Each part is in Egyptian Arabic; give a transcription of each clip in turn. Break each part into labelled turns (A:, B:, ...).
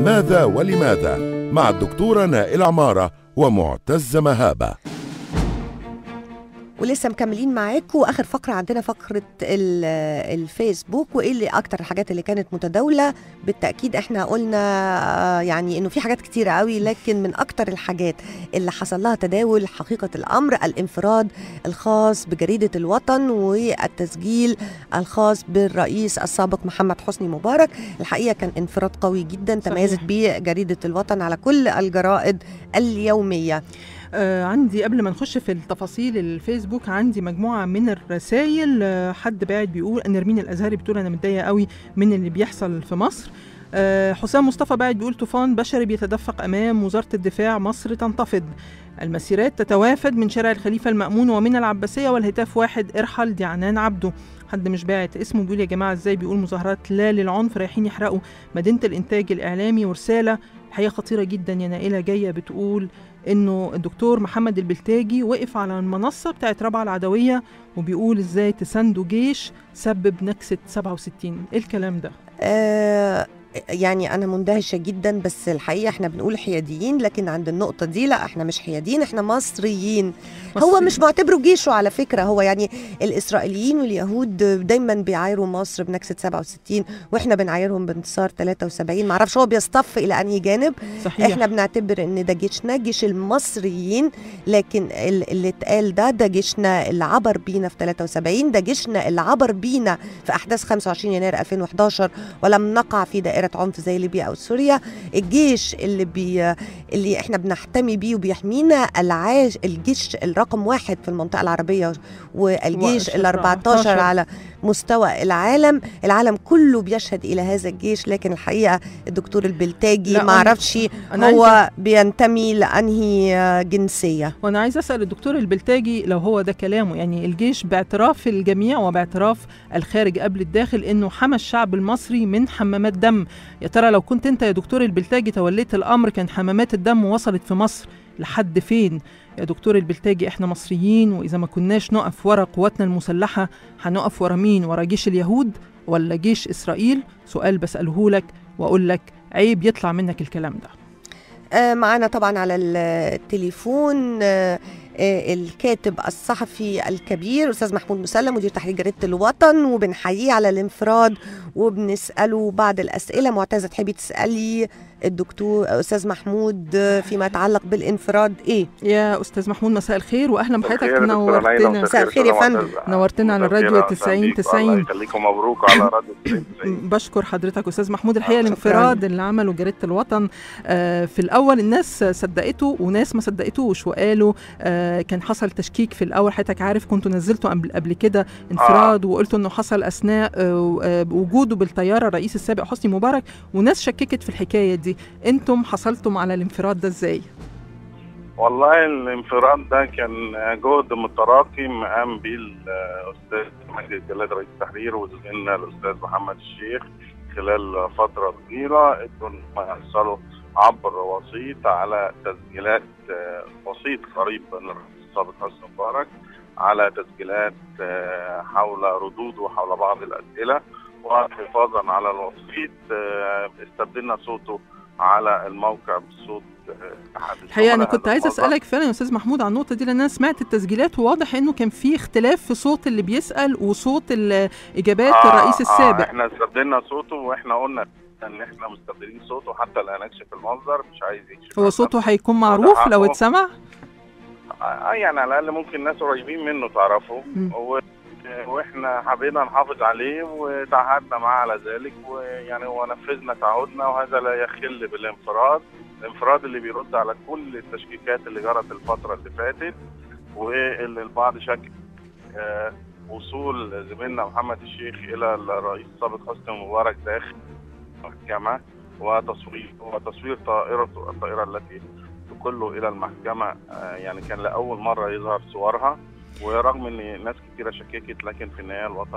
A: ماذا ولماذا مع الدكتورة نائل عمارة ومعتز مهابة
B: ولسه مكملين معاكم واخر فقره عندنا فقره ال- الفيسبوك وايه اللي اكتر الحاجات اللي كانت متداوله بالتاكيد احنا قلنا آه، يعني انه في حاجات كتيره قوي لكن من اكتر الحاجات اللي حصل لها تداول حقيقه الامر الانفراد الخاص بجريده الوطن والتسجيل الخاص بالرئيس السابق محمد حسني مبارك الحقيقه كان انفراد قوي جدا
C: صحيح.
B: تميزت به جريده الوطن على كل الجرائد اليوميه
C: آه عندي قبل ما نخش في التفاصيل الفيسبوك عندي مجموعه من الرسائل آه حد باعت بيقول نرمين الازهري بتقول انا متضايقه قوي من اللي بيحصل في مصر آه حسام مصطفى باعت بيقول طوفان بشري بيتدفق امام وزاره الدفاع مصر تنتفض المسيرات تتوافد من شارع الخليفه المامون ومن العباسيه والهتاف واحد ارحل دي عنان عبده حد مش باعت اسمه بيقول يا جماعه ازاي بيقول مظاهرات لا للعنف رايحين يحرقوا مدينه الانتاج الاعلامي ورساله حقيقه خطيره جدا يا نائله جايه بتقول انه الدكتور محمد البلتاجي وقف على المنصه بتاعت رابعه العدويه وبيقول ازاي تساندوا جيش سبب نكسه 67 ايه الكلام ده
B: آه يعني انا مندهشه جدا بس الحقيقه احنا بنقول حياديين لكن عند النقطه دي لا احنا مش حياديين احنا مصريين هو
C: مصري.
B: مش معتبره جيشه على فكره هو يعني الاسرائيليين واليهود دايما بيعايروا مصر بنكسه 67 واحنا بنعايرهم بانتصار 73 معرفش هو بيصطف الى انهي جانب
C: صحيح
B: احنا بنعتبر ان ده جيشنا جيش المصريين لكن ال- اللي اتقال ده ده جيشنا اللي عبر بينا في 73 ده جيشنا اللي عبر بينا في احداث 25 يناير 2011 ولم نقع في دائره عنف زي ليبيا او سوريا الجيش اللي بي اللي احنا بنحتمي بيه وبيحمينا العاش الجيش الرقم واحد في المنطقه العربيه والجيش ال 14 على مستوى العالم العالم كله بيشهد الى هذا الجيش لكن الحقيقه الدكتور البلتاجي
C: لا،
B: ما
C: أنا-
B: اعرفش
C: أنا
B: هو بينتمي لانهي جنسيه
C: وانا عايز اسال الدكتور البلتاجي لو هو ده كلامه يعني الجيش باعتراف الجميع وباعتراف الخارج قبل الداخل انه حمى الشعب المصري من حمامات دم يا ترى لو كنت انت يا دكتور البلتاجي توليت الامر كان حمامات الدم وصلت في مصر لحد فين يا دكتور البلتاجي احنا مصريين واذا ما كناش نقف ورا قواتنا المسلحه هنقف ورا مين ورا جيش اليهود ولا جيش اسرائيل سؤال بساله لك واقول لك عيب يطلع منك الكلام ده
B: آه، معانا طبعا على التليفون آه، آه، الكاتب الصحفي الكبير استاذ محمود مسلم مدير تحرير جريده الوطن وبنحييه على الانفراد وبنساله بعض الاسئله معتزه تحبي تسالي الدكتور استاذ محمود آه، فيما يتعلق بالانفراد ايه
C: يا استاذ محمود مساء الخير واهلا بحضرتك
D: خير يا دكتورة نايلة،
C: نورتنا
B: مساء الخير يا
D: أستاذ
B: فندم.
D: معتز.
C: نورتنا على
D: مساء
C: الراديو
D: الخير،
C: 90
D: أهلاً بيك،
C: 90.
D: الله يخليكم مبروك على راديو 90 90
C: بشكر حضرتك استاذ محمود الحقيقه
B: شكراً.
C: الانفراد اللي عمله جريده الوطن آه، في الاول الناس صدقته وناس ما صدقتوش وقالوا آه، كان حصل تشكيك في الاول حضرتك عارف كنتوا نزلتوا قبل قبل كده انفراد وقلتوا انه حصل اثناء آه، آه، وجوده بالطياره الرئيس السابق حسني مبارك وناس شككت في الحكايه دي انتم حصلتم على الانفراد ده ازاي
D: والله الانفراد ده كان جهد متراكم قام به الاستاذ مجدي جلال رئيس التحرير وزميلنا الاستاذ محمد الشيخ خلال فتره طويله قدروا إن هم يحصلوا عبر وسيط على تسجيلات آه، وسيط قريب من الرئيس السابق حسني مبارك على تسجيلات آه، حول ردوده حول بعض الاسئله وحفاظا على الوسيط آه، استبدلنا صوته على الموقع بصوت آه، احد
C: الحقيقه انا
D: الزملاء
C: كنت
D: هذا
C: عايز
D: الموضوع.
C: اسالك فعلا يا استاذ محمود عن النقطه دي لان انا سمعت التسجيلات وواضح انه كان في اختلاف في صوت اللي بيسال وصوت الاجابات
D: آه،
C: الرئيس السابق
D: آه احنا استبدلنا صوته واحنا قلنا ان احنا مستبدلين صوته حتى لا نكشف المصدر مش عايز يكشف
C: هو
D: المصدر.
C: صوته هيكون معروف لو
D: حقه.
C: اتسمع
D: آه يعني على الاقل ممكن ناس قريبين منه تعرفه
C: مم.
D: و... واحنا حبينا نحافظ عليه وتعهدنا معاه على ذلك ويعني ونفذنا تعهدنا وهذا لا يخل بالانفراد الانفراد اللي بيرد على كل التشكيكات اللي جرت الفتره اللي فاتت واللي البعض شك آه، وصول زميلنا محمد الشيخ الى الرئيس السابق حسني مبارك داخل المحكمه وتصوير وتصوير طائرته الطائره التي تقله الى المحكمه آه، يعني كان لاول مره يظهر صورها ورغم ان ناس كثيره شككت لكن في النهايه الوطن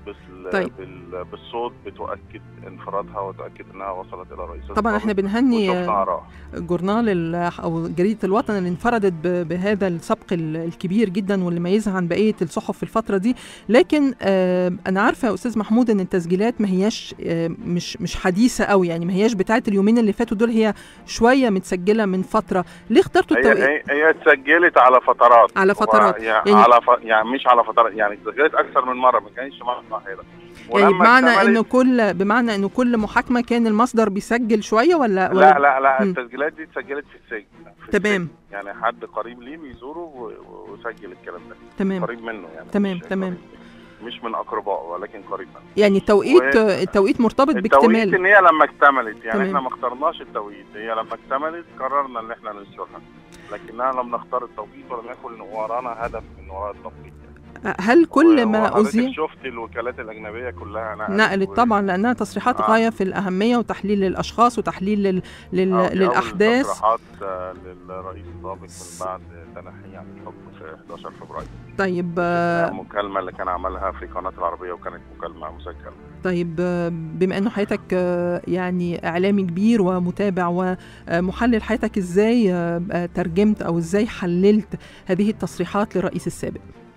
D: بال...
C: طيب.
D: بال... بالصوت بتؤكد انفرادها وتؤكد انها وصلت الى رئيس
C: طبعا احنا بنهني
D: وشفنا آراء.
C: جورنال ال- او جريده الوطن اللي انفردت ب- بهذا السبق ال- الكبير جدا واللي ميزها عن بقيه الصحف في الفتره دي لكن آه انا عارفه يا استاذ محمود ان التسجيلات ما هياش آه مش مش حديثه قوي يعني ما هياش بتاعه اليومين اللي فاتوا دول هي شويه متسجله من فتره ليه اخترتوا
D: هي
C: التوقيت
D: هي, هي اتسجلت على فترات
C: على فترات.
D: و... يعني,
C: يعني-
D: يعني على ف... يعني مش على فترات يعني اتسجلت اكثر من مره ما كانش مره واحده
C: يعني
D: ولما
C: بمعنى
D: اكتملت-
C: انه كل بمعنى انه كل محاكمه كان المصدر بيسجل شويه ولا ولا
D: لا لا لا
C: مم.
D: التسجيلات دي اتسجلت في السجن في
C: تمام.
D: السجن. يعني حد قريب ليه بيزوره و- و- وسجل الكلام ده
C: تمام
D: قريب منه يعني
C: تمام،
D: مش
C: تمام.
D: قريب. مش من اقربائه ولكن قريب منه
C: يعني التوقيت
D: و-
C: التوقيت مرتبط
D: التوقيت
C: باكتمال
D: ان هي لما اكتملت يعني
C: تمام.
D: احنا ما اخترناش التوقيت هي لما اكتملت قررنا ان احنا ننشرها لكننا لم نختار التوقيت ولم يكن ورانا هدف من وراء التوقيت
C: هل كل ما
D: وحضرتك
C: اذيع
D: شفت الوكالات الاجنبيه كلها نقلت
C: نقلت
D: و-
C: طبعا لانها تصريحات
D: آه.
C: غايه في الاهميه وتحليل للاشخاص وتحليل لل... لل...
D: آه، دي أول
C: للاحداث
D: تصريحات آه، للرئيس السابق من بعد تنحيه عن الحكم في 11 فبراير
C: طيب آه،
D: المكالمه اللي كان عملها في قناه العربيه وكانت مكالمه مسجله
C: طيب آه، بما انه حياتك آه، يعني اعلامي كبير ومتابع ومحلل حياتك ازاي آه، آه، ترجمت او ازاي حللت هذه التصريحات للرئيس السابق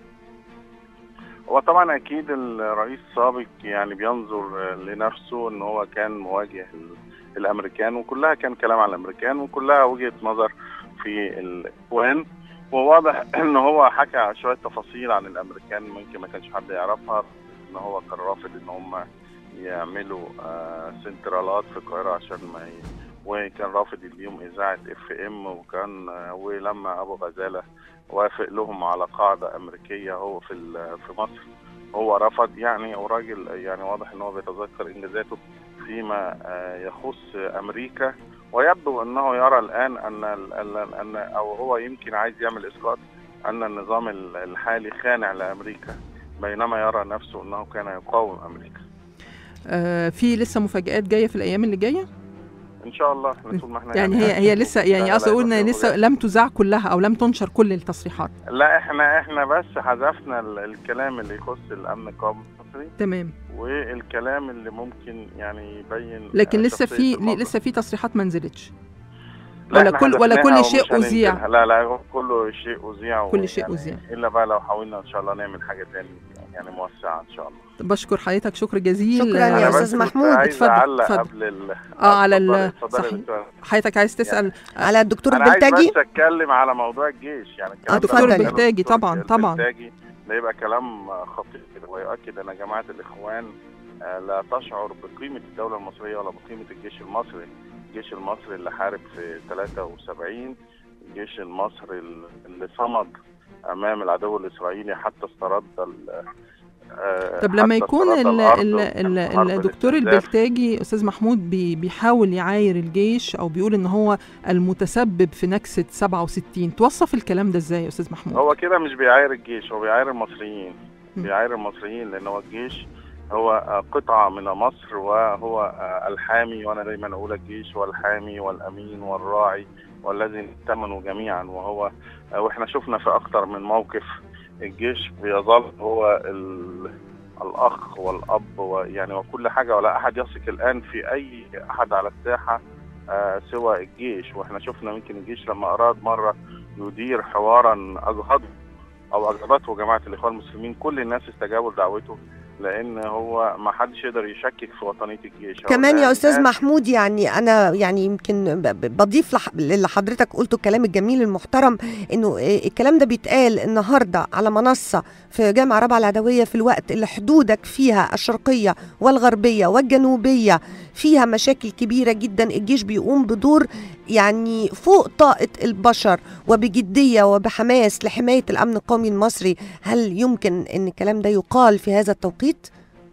D: هو طبعا اكيد الرئيس السابق يعني بينظر لنفسه ان هو كان مواجه ال- الامريكان وكلها كان كلام عن الامريكان وكلها وجهه نظر في الاخوان وواضح ان هو حكى شويه تفاصيل عن الامريكان ممكن ما كانش حد يعرفها ان هو كان رافض ان هم يعملوا آه، سنترالات في القاهره عشان ما ي... وكان رافض اليوم اذاعه اف ام وكان آه، ولما ابو غزاله وافق لهم على قاعده امريكيه هو في ال- في مصر هو رفض يعني وراجل يعني واضح ان هو بيتذكر انجازاته فيما آه، يخص امريكا ويبدو انه يرى الان ان ال- ال- ان او هو يمكن عايز يعمل اسقاط ان النظام ال- الحالي خانع لامريكا بينما يرى نفسه انه كان يقاوم امريكا
C: آه، في لسه مفاجآت جايه في الايام اللي جايه
D: ان شاء الله احنا طول ما احنا
C: يعني هي هي لسه يعني قصدي اقول ان لسه لم تذاع كلها او لم تنشر كل التصريحات
D: لا احنا احنا بس حذفنا ال- الكلام اللي يخص الامن القومي المصري
C: تمام
D: والكلام اللي ممكن يعني يبين
C: لكن
D: آه،
C: لسه
D: شخصية
C: في
D: الموقف.
C: لسه في تصريحات ما نزلتش
D: لا،
C: ولا
D: إحنا
C: كل- ولا
D: حذفناها
C: كل شيء
D: ومش
C: أذيع؟
D: هننزلها. لا لا كل شيء اذيع
C: كل شيء
D: ويعني
C: أذيع.
D: الا بقى لو حاولنا ان شاء الله نعمل حاجه تاني يعني موسعه ان شاء الله
C: بشكر حضرتك شكر جزيل
B: شكراً يا
C: آه،
D: أنا
B: أستاذ
D: بس كنت
B: محمود،
D: عايز
C: اتفضل،
D: اعلق
C: اتفضل.
D: قبل ال
C: اه على ال-
D: اتفضلي- اتفضلي
C: صحيح.
D: يا دكتور.
C: حضرتك عايز تسال
B: على الدكتور
D: انا عايز
B: البلتاجي
D: بس اتكلم على موضوع الجيش يعني الكلام
B: آه،
D: ده
B: دكتور
D: اللي قاله
C: البلتاجي،
D: الدكتور
C: طبعاً، طبعاً.
D: البلتاجي ده يبقى كلام خطير ويؤكد ان جماعه الاخوان آه، لا تشعر بقيمه الدوله المصريه ولا بقيمه الجيش المصري الجيش المصري اللي حارب في 73 الجيش المصري اللي صمد امام العدو الاسرائيلي حتى استرد ال- آه،
C: طب لما
D: حتى
C: يكون
D: استرد
C: ال
D: الأرض
C: ال
D: وكان
C: ال
D: في حرب
C: الدكتور
D: الاستنزاف.
C: البلتاجي استاذ محمود بي بيحاول يعاير الجيش او بيقول ان هو المتسبب في نكسه 67 توصف الكلام ده ازاي يا استاذ محمود
D: هو كده مش بيعاير الجيش هو بيعاير المصريين
C: م.
D: بيعاير المصريين لان هو الجيش هو آه، قطعة من مصر وهو آه، الحامي وانا دايما اقول الجيش هو الحامي والامين والراعي والذي نأتمنه جميعا وهو آه، واحنا شفنا في اكتر من موقف الجيش بيظل هو ال... الاخ والاب ويعني وكل حاجه ولا احد يثق الان في اي احد على الساحه آه، سوى الجيش واحنا شفنا يمكن الجيش لما اراد مره يدير حوارا اجهضه او اجهضته جماعه الاخوان المسلمين كل الناس استجابوا لدعوته لان هو ما حدش يقدر يشكك في وطنيه الجيش هو
B: كمان يا
D: ده
B: استاذ
D: الناس-
B: محمود يعني انا يعني يمكن ب- ب- بضيف لح- للي حضرتك قلته الكلام الجميل المحترم انه إيه الكلام ده بيتقال النهارده على منصه في جامعه رابعه العدويه في الوقت اللي حدودك فيها الشرقيه والغربيه والجنوبيه فيها مشاكل كبيره جدا الجيش بيقوم بدور يعني فوق طاقه البشر وبجديه وبحماس لحمايه الامن القومي المصري هل يمكن ان الكلام ده يقال في هذا التوقيت؟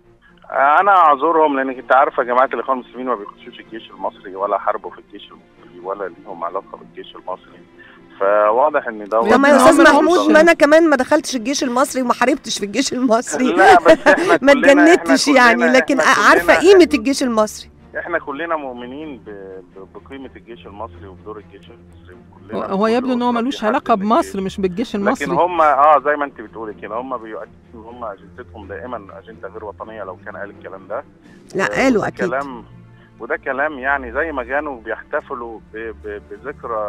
D: انا اعذرهم لان انت عارفه جماعه الاخوان المسلمين ما بيخشوش الجيش المصري ولا حاربوا في الجيش المصري ولا ليهم علاقه بالجيش المصري فواضح ان ده
B: طب ما يا
C: هم
B: استاذ
C: ما
B: محمود
C: لهمش-
B: ما انا كمان ما دخلتش الجيش المصري وما حاربتش في الجيش المصري
D: لا بس احنا
B: ما
D: كلنا-
B: اتجندتش
D: احنا
B: يعني
D: كلنا-
B: لكن
D: احنا
B: عارفه
D: كلنا-
B: قيمه الجيش المصري
D: احنا كلنا مؤمنين ب... ب... بقيمه الجيش المصري وبدور الجيش المصري كلنا
C: هو يبدو ان هو
D: كل أسرة
C: ملوش
D: في حد
C: علاقه
D: من
C: بمصر
D: الجيش.
C: مش بالجيش
D: لكن
C: المصري
D: هم اه زي ما انت بتقولي كده هم بيؤكدوا ان هم اجندتهم دائما اجنده غير وطنيه لو كان قال الكلام ده
B: لا
D: و-
B: قالوا
D: وده
B: اكيد
D: كلام وده كلام يعني زي ما كانوا بيحتفلوا ب... ب... بذكرى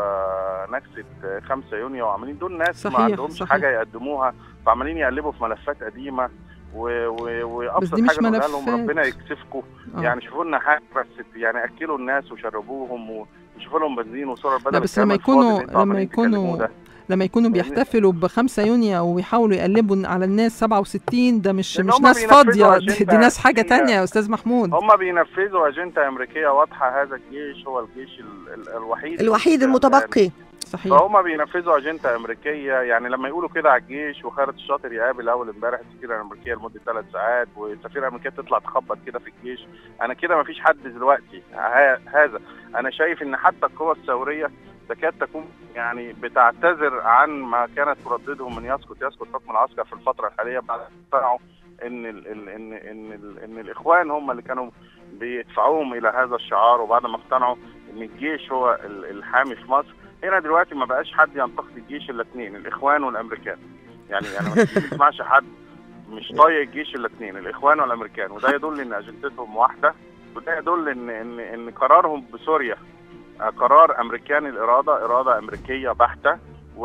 D: نكسه 5 يونيو وعاملين دول ناس
C: صحيح،
D: ما عندهمش
C: صحيح.
D: حاجه يقدموها فعمالين يقلبوا في ملفات قديمه و... و... وابسط
C: دي مش
D: حاجه نقولها لهم
C: ملفات.
D: ربنا يكسفكم
C: آه.
D: يعني شوفوا لنا حاجه بس يعني اكلوا الناس وشربوهم وشوفوا لهم بنزين وصور بدل
C: لا بس
D: الكلام
C: لما
D: الفاضي اللي
C: يكونوا
D: انتوا
C: لما
D: عمالين تكلموه
C: يكونوا
D: ده.
C: لما يكونوا
D: فاهمني؟
C: بيحتفلوا ب 5 يونيو ويحاولوا يقلبوا على الناس 67 ده مش
D: لأن
C: مش
D: هما
C: ناس
D: بينفذوا
C: فاضيه دي,
D: أجندة
C: دي ناس حاجه
D: أمريكية.
C: تانية يا استاذ محمود
D: هم بينفذوا اجنده امريكيه واضحه هذا الجيش هو الجيش ال... ال... الوحيد
B: الوحيد المتبقي
C: صحيح
D: فهم بينفذوا اجنده امريكيه يعني لما يقولوا كده على الجيش وخالد الشاطر يقابل اول امبارح السفيره الامريكيه لمده ثلاث ساعات والسفيره الامريكيه تطلع تخبط كده في الجيش انا كده ما فيش حد دلوقتي ه- هذا انا شايف ان حتى القوى الثوريه تكاد تكون يعني بتعتذر عن ما كانت ترددهم من يسقط يسقط حكم العسكر في الفتره الحاليه بعد ما اقتنعوا ان ال ال ان ان ال ان الاخوان هم اللي كانوا بيدفعوهم الى هذا الشعار وبعد ما اقتنعوا ان الجيش هو ال- الحامي في مصر هنا دلوقتي ما بقاش حد ينتقد الجيش الا اثنين الاخوان والامريكان يعني يعني ما تسمعش حد مش طايق الجيش الا اثنين الاخوان والامريكان وده يدل ان اجندتهم واحده وده يدل ان ان ان قرارهم بسوريا آه، قرار امريكاني الاراده اراده امريكيه بحته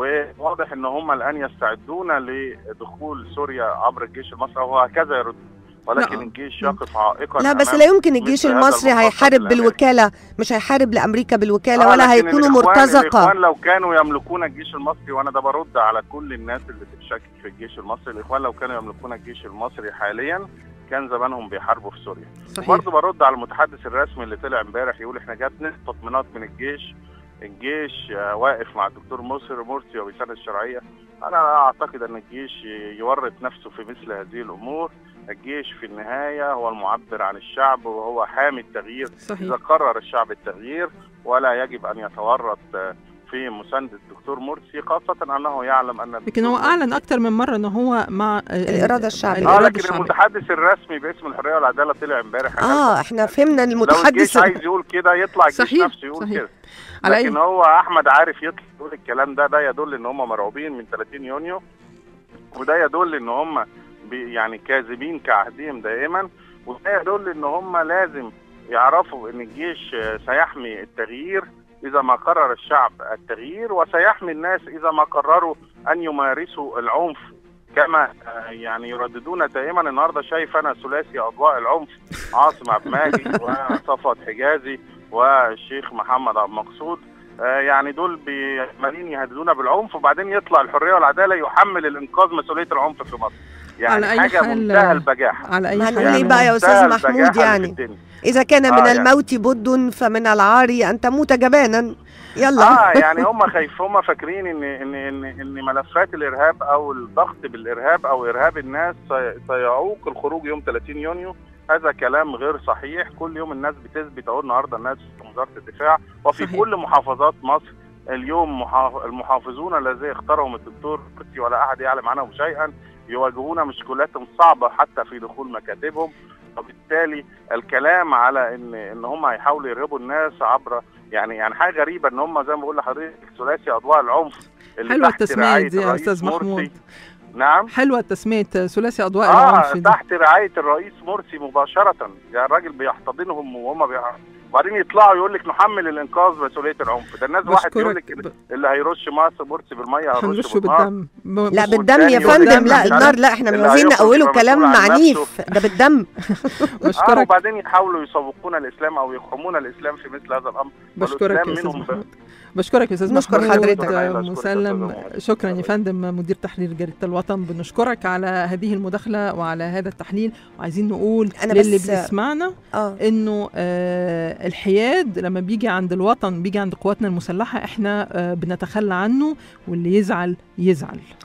D: وواضح ان هم الان يستعدون لدخول سوريا عبر الجيش المصري وهكذا يرد ولكن
C: لا.
D: الجيش يقف عائقا
B: لا بس
D: أمام
B: لا يمكن الجيش
D: مثل هذا
B: المصري
D: المخطط
B: هيحارب
D: الأمريكي.
B: بالوكاله مش هيحارب لامريكا بالوكاله
D: آه،
B: ولا
D: لكن
B: هيكونوا
D: الإخوان-
B: مرتزقه
D: الاخوان لو كانوا يملكون الجيش المصري وانا ده برد على كل الناس اللي بتشكك في الجيش المصري الاخوان لو كانوا يملكون الجيش المصري حاليا كان زمانهم بيحاربوا في سوريا
C: صحيح
D: برضه برد على المتحدث الرسمي اللي طلع امبارح يقول احنا جات نسبه تطمينات من الجيش الجيش آه، واقف مع الدكتور مصر مرسي وبيساند الشرعيه انا اعتقد ان الجيش يورط نفسه في مثل هذه الامور الجيش في النهايه هو المعبر عن الشعب وهو حامي التغيير اذا
C: صحيح
D: قرر الشعب التغيير ولا يجب ان يتورط آه، في مسانده الدكتور مرسي خاصه انه يعلم ان
C: لكن هو
D: الدكتور
C: اعلن اكتر من مره ان هو مع
B: الإرادة الشعبية.
D: اه
C: الإرادة
D: لكن
C: الشعبية.
D: المتحدث الرسمي باسم الحريه والعداله طلع امبارح قال
B: اه احنا فهمنا
D: لو الجيش
B: المتحدث
D: عايز يقول كده يطلع الجيش
C: صحيح،
D: نفسه يقول
C: صحيح.
D: كده
C: على
D: لكن
C: أي
D: هو احمد عارف يطلع يقول الكلام ده ده يدل ان هم مرعوبين من 30 يونيو وده يدل ان هم بي- يعني كاذبين كعهدهم دائما وده يدل ان هم لازم يعرفوا ان الجيش آه، سيحمي التغيير اذا ما قرر الشعب التغيير وسيحمي الناس اذا ما قرروا ان يمارسوا العنف كما آه، يعني يرددون دائما النهارده شايف انا ثلاثي اضواء العنف عاصم عبد الماجد وصفوت حجازي والشيخ محمد عبد المقصود آه، يعني دول بيعملين يهددونا بالعنف وبعدين يطلع الحريه والعداله يحمل الانقاذ مسؤوليه العنف في مصر يعني
C: على أي
D: حاجه
C: حال-
D: منتهى البجاحه
C: على اي
B: ما
C: حال
B: هنقول ايه
C: يعني
B: بقى يا
D: منتهى
B: استاذ محمود
D: البجاحة اللي
B: يعني
D: في الدنيا.
B: اذا كان
D: آه،
B: من
D: يعني.
B: الموت بد فمن العار ان تموت جبانا يلا
D: اه يعني هم خايف هم فاكرين ان ان ان ان ملفات الارهاب او الضغط بالارهاب او ارهاب الناس سي- سيعوق الخروج يوم 30 يونيو هذا كلام غير صحيح كل يوم الناس بتثبت اهو النهارده الناس في وزاره الدفاع وفي
C: صحيح.
D: كل محافظات مصر اليوم محاف- المحافظون الذي اختارهم الدكتور مرسي ولا احد يعلم عنهم شيئا يواجهون مشكلات صعبه حتى في دخول مكاتبهم وبالتالي الكلام على ان ان هم هيحاولوا يرهبوا الناس عبر يعني يعني حاجه غريبه ان هم زي ما بقول لحضرتك ثلاثي اضواء العنف اللي
C: حلوة
D: تحت
C: التسمية
D: رعاية
C: دي يا
D: الرئيس
C: أستاذ
D: مرسي.
C: محمود.
D: نعم
C: حلوه تسميه ثلاثي اضواء
D: اه
C: العنف دي
D: تحت رعايه الرئيس مرسي مباشره يعني الراجل بيحتضنهم وهم بيع... وبعدين يطلعوا يقول لك نحمل الانقاذ مسؤوليه العنف ده الناس واحد يقول
C: بشكرك
D: لك
C: ب-
D: اللي هيرش مصر مرسي بالميه هيرش
C: هنرشه
D: بالنار
C: بالدم ب-
B: لا
C: بس-
B: بالدم يا
D: والتاني
B: فندم
C: والدم
B: لا
C: مش
B: النار
C: عارف.
B: لا احنا مش
D: اللي
B: عايزين
D: هيخرج
B: نقوله
D: يبقى
B: كلام
D: مسؤول عن
B: عنيف
D: نفسه.
B: ده بالدم
D: اه
C: بشكرك
D: وبعدين يحاولوا يسوقون الاسلام او يخرمون الاسلام في مثل هذا الامر
C: بشكرك
D: والإسلام
C: يا استاذ
D: منهم
C: محمود بشكرك يا استاذ
B: نشكر
C: محمود
B: حضرتك.
C: آه،
D: أشكرك يا
C: مسلم
D: أستاذ محمود.
C: شكرا يا فندم مدير تحرير جريده الوطن بنشكرك على هذه المداخله وعلى هذا التحليل وعايزين نقول
B: أنا
C: للي
B: بس-
C: بيسمعنا
B: اه
C: انه آه الحياد لما بيجي عند الوطن بيجي عند قواتنا المسلحه احنا آه بنتخلى عنه واللي يزعل يزعل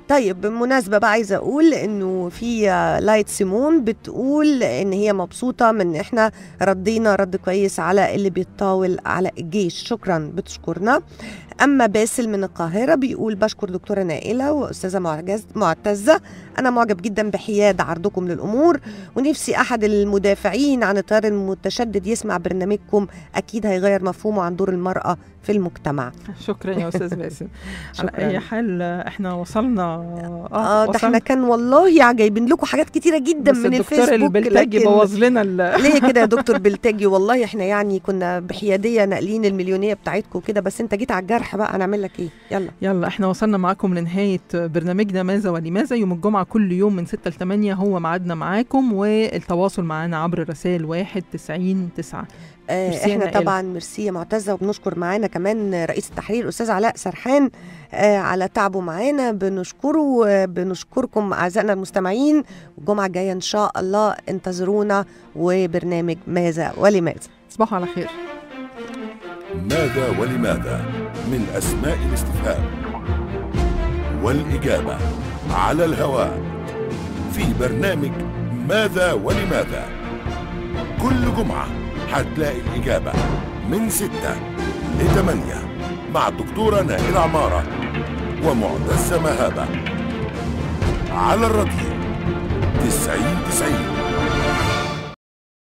B: طيب بالمناسبة بقى عايزة أقول إنه في آه، لايت سيمون بتقول إن هي مبسوطة من إن إحنا ردينا رد كويس على اللي بيتطاول على الجيش شكرا بتشكرنا أما باسل من القاهرة بيقول بشكر دكتورة نائلة وأستاذة معجز- معتزة أنا معجب جدا بحياد عرضكم للأمور ونفسي أحد المدافعين عن التيار المتشدد يسمع برنامجكم أكيد هيغير مفهومه عن دور المرأة في المجتمع
C: شكرا يا استاذ باسم على
B: شكراً.
C: اي حال آه، احنا وصلنا
B: اه ده احنا
C: وصلنا.
B: كان والله جايبين لكم حاجات كتيره جدا
C: بس
B: من
C: الدكتور
B: الفيسبوك
C: البلتاجي
B: لكن
C: بوظ لنا ال-
B: ليه كده يا دكتور بلتاجي والله احنا يعني كنا بحياديه ناقلين المليونيه بتاعتكم كده بس انت جيت على الجرح بقى هنعمل لك ايه يلا
C: يلا احنا وصلنا معاكم لنهاية برنامجنا ماذا ولماذا يوم الجمعة كل يوم من 6 ل 8 هو ميعادنا معاكم والتواصل معانا عبر الرسائل 1 90 9
B: آه
C: ميرسي يا
B: احنا
C: نائلة.
B: طبعا ميرسي يا معتزه وبنشكر معانا كمان رئيس التحرير استاذ علاء سرحان آه على تعبه معانا بنشكره آه، بنشكركم اعزائنا المستمعين الجمعه الجايه ان شاء الله انتظرونا وبرنامج ماذا ولماذا
C: تصبحوا على خير
A: ماذا ولماذا من أسماء الاستفهام والإجابة على الهواء في برنامج ماذا ولماذا كل جمعة هتلاقي الإجابة من ستة لثمانية مع الدكتورة نائلة عمارة ومعتز مهابة على الراديو تسعين تسعين